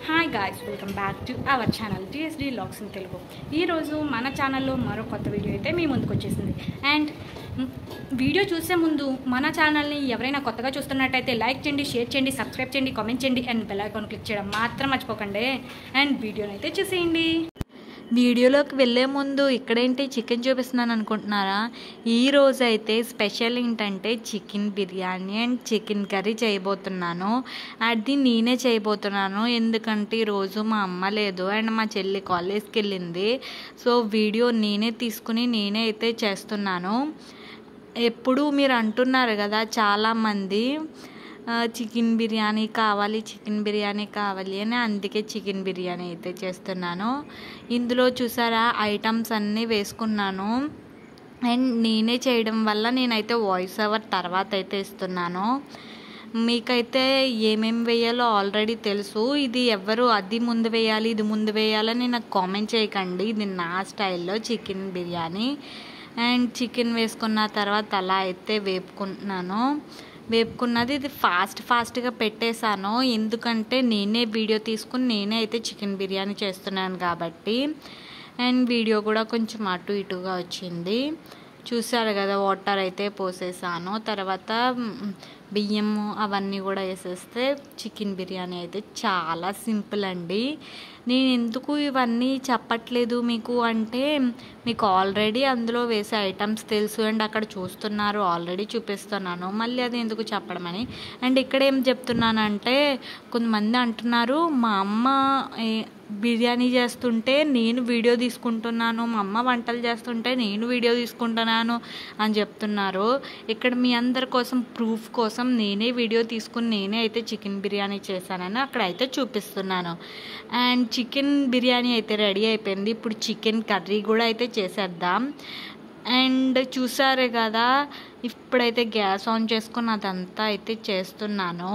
hi guys welcome back to our channel GSD logs in Telugu ఈరోజు మన ఛానల్లో మరో కొత్త వీడియో అయితే మీ ముందుకు వచ్చేసింది అండ్ మ్, వీడియో చూసే ముందు మన ఛానల్ని ఎవరైనా కొత్తగా చూస్తున్నట్టయితే లైక్ చేయండి షేర్ చేయండి సబ్స్క్రైబ్ చేయండి కామెంట్ చేయండి అండ్ బెల్ ఐకాన్ క్లిక్ చేయడం మాత్రం మర్చిపోకండి అండ్ వీడియోని అయితే చూసేయండి వీడియోలోకి వెళ్ళే ముందు ఇక్కడేంటి చికెన్ చూపిస్తున్నాను అనుకుంటున్నారా ఈ రోజు అయితే స్పెషల్ ఏంటంటే chicken biryani and chicken curry చేయబోతున్నాను అది నేనే చేయబోతున్నాను ఎందుకంటే ఈరోజు మా అమ్మ లేదు అండ్ మా చెల్లి కాలేజ్కి వెళ్ళింది సో వీడియో నేనే తీసుకుని నేనే అయితే చేస్తున్నాను ఎప్పుడు మీరు అంటున్నారు కదా చాలామంది ఆ, చికెన్ బిర్యానీ కావాలి చికెన్ బిర్యానీ కావాలి అని అందుకే చికెన్ బిర్యానీ అయితే చేస్తున్నాను ఇందులో చూసారా ఐటమ్స్ అన్నీ వేసుకున్నాను అండ్ నేనే చేయడం వల్ల నేనైతే వాయిస్ ఓవర్ తర్వాత అయితే ఇస్తున్నాను మీకైతే ఏమేమి వేయాలో ఆల్రెడీ తెలుసు ఇది ఎవరు అది ముందు వేయాలి ఇది ముందు వేయాలని నాకు కామెంట్ చేయకండి ఇది నా స్టైల్లో చికెన్ బిర్యానీ అండ్ చికెన్ వేసుకున్న తర్వాత అలా అయితే వేపుకుంటున్నాను వేపుకున్నది ఇది ఫాస్ట్ ఫాస్ట్గా పెట్టేశాను ఎందుకంటే నేనే వీడియో తీసుకుని నేనే అయితే చికెన్ బిర్యానీ చేస్తున్నాను కాబట్టి అండ్ వీడియో కూడా కొంచెం అటు ఇటుగా వచ్చింది చూసారు కదా వాటర్ అయితే పోసేసాను తర్వాత మ్, బియ్యం అవన్నీ కూడా వేసేస్తే చికెన్ బిర్యానీ అయితే చాలా సింపుల్ అండి నేను ఎందుకు ఇవన్నీ చెప్పట్లేదు మీకు అంటే మీకు ఆల్రెడీ అందులో వేసే ఐటమ్స్ తెలుసు అండ్ అక్కడ చూస్తున్నారు ఆల్రెడీ చూపిస్తున్నాను మళ్ళీ అది ఎందుకు చెప్పడం అని అండ్ ఇక్కడ ఏం చెప్తున్నానంటే కొంతమంది అంటున్నారు మా అమ్మ ఏ- బిర్యానీ చేస్తుంటే నేను వీడియో తీసుకుంటున్నాను మా అమ్మ వంటలు చేస్తుంటే నేను వీడియో తీసుకుంటున్నాను అని చెప్తున్నారు ఇక్కడ మీ అందరి కోసం ప్రూఫ్ కోసం నేనే వీడియో తీసుకుని నేనే అయితే చికెన్ బిర్యానీ చేశానని అక్కడ అయితే చూపిస్తున్నాను అండ్ చికెన్ బిర్యానీ అయితే రెడీ అయిపోయింది ఇప్పుడు చికెన్ కర్రీ కూడా అయితే చేసేద్దాం అండ్ చూసారే కదా ఇప్పుడైతే గ్యాస్ ఆన్ చేసుకుని అదంతా అయితే చేస్తున్నాను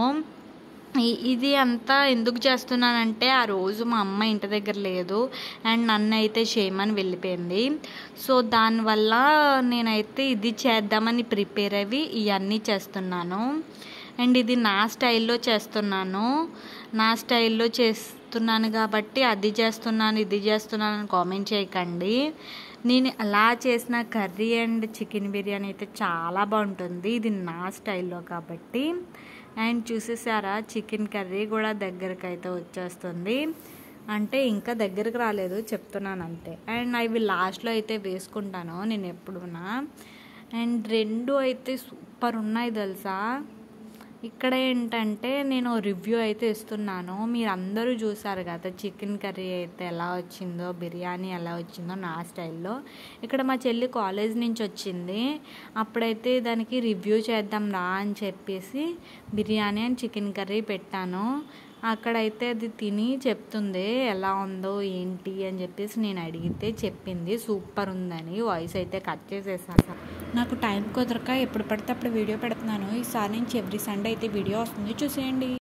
ఈ- ఇది అంతా ఎందుకు చేస్తున్నానంటే ఆ రోజు మా అమ్మ ఇంటి దగ్గర లేదు అండ్ నన్ను అయితే చేయమని వెళ్ళిపోయింది సో దానివల్ల నేనైతే ఇది చేద్దామని ప్రిపేర్ అయ్యి ఇవన్నీ చేస్తున్నాను అండ్ ఇది నా స్టైల్లో చేస్తున్నాను నా స్టైల్లో చేస్తున్నాను కాబట్టి అది చేస్తున్నాను ఇది చేస్తున్నాను అని కామెంట్ చేయకండి నేను అలా చేసిన కర్రీ అండ్ చికెన్ బిర్యానీ అయితే చాలా బాగుంటుంది ఇది నా స్టైల్లో కాబట్టి అండ్ చూసేసారా చికెన్ కర్రీ కూడా దగ్గరకు అయితే వచ్చేస్తుంది అంటే ఇంకా దగ్గరకు రాలేదు చెప్తున్నాను అంతే అండ్ అవి లాస్ట్లో అయితే వేసుకుంటాను నేను ఎప్పుడునా అండ్ రెండు అయితే సూపర్ ఉన్నాయి తెలుసా ఇక్కడ ఏంటంటే నేను రివ్యూ అయితే ఇస్తున్నాను మీరు అందరూ చూసారు కదా చికెన్ కర్రీ అయితే ఎలా వచ్చిందో బిర్యానీ ఎలా వచ్చిందో నా స్టైల్లో ఇక్కడ మా చెల్లి కాలేజ్ నుంచి వచ్చింది అప్పుడైతే దానికి రివ్యూ చేద్దాం రా అని చెప్పేసి బిర్యానీ అండ్ చికెన్ కర్రీ పెట్టాను అక్కడైతే అది తిని చెప్తుంది ఎలా ఉందో ఏంటి అని చెప్పేసి నేను అడిగితే చెప్పింది సూపర్ ఉందని వాయిస్ అయితే కట్ చేసేసాను నాకు టైం కుదరక ఎప్పుడు పడితే అప్పుడు వీడియో పెడుతున్నాను ఈసారి నుంచి ఎవ్రీ సండే అయితే వీడియో వస్తుంది చూసేయండి